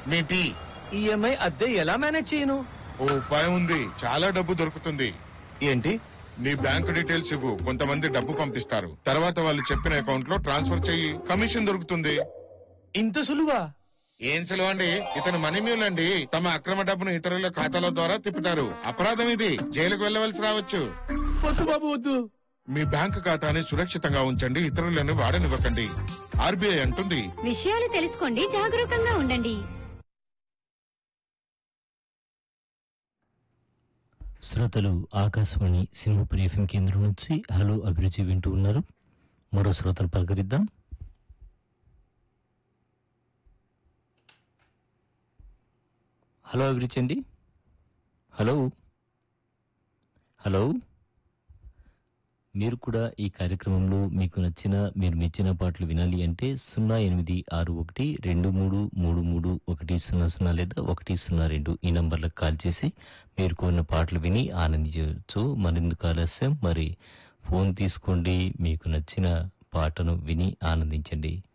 మీ tea EMI అద్దె ఎలా manage చేయను ఓ ఉపాయం ఉంది చాలా డబ్బు దొరుకుతుంది ఏంటి నీ బ్యాంక్ డీటెయిల్స్ ఇవ్వు కొంతమంది డబ్బు పంపిస్తారు తర్వాత వాళ్ళు చెప్పిన అకౌంట్ లో ట్రాన్స్ఫర్ చెయ్యి కమిషన్ దొరుకుతుంది ఇంత సులువా ఏం సులువు అండి ఇతను మనీ మ్యూల్ అండి తమ అక్రమ డబ్బును ఇతరుల ఖాతాల ద్వారా తిప్పుతారు అపరాధం ఇది జైలుకు వెళ్ళవలసి రావచ్చు వద్దు బాబు వద్దు మీ బ్యాంక్ ఖాతాని సురక్షితంగా ఉంచండి ఇతరులను వాడనివ్వకండి ఆర్బీఐ అంటుంది విషయాలు తెలుసుకోండి జాగరూకంగా ఉండండి శ్రోతలు ఆకాశవాణి సింహపురి ఎఫ్ఎం కేంద్రం నుంచి హలో అభిరుచి వింటూ ఉన్నారు మరో శ్రోతలు పలకరిద్దాం హలో అభిరుచి అండి హలో హలో మీరు కూడా ఈ కార్యక్రమంలో మీకు నచ్చిన మీరు మెచ్చిన పాటలు వినాలి అంటే సున్నా ఎనిమిది ఆరు ఒకటి రెండు మూడు మూడు మూడు ఒకటి సున్నా సున్నా లేదా ఒకటి సున్నా రెండు ఈ నంబర్లకు కాల్ చేసి మీరు కోరిన పాటలు విని ఆనందించవచ్చు మరెందుకు ఆలస్యం మరి ఫోన్ తీసుకోండి మీకు నచ్చిన పాటను విని ఆనందించండి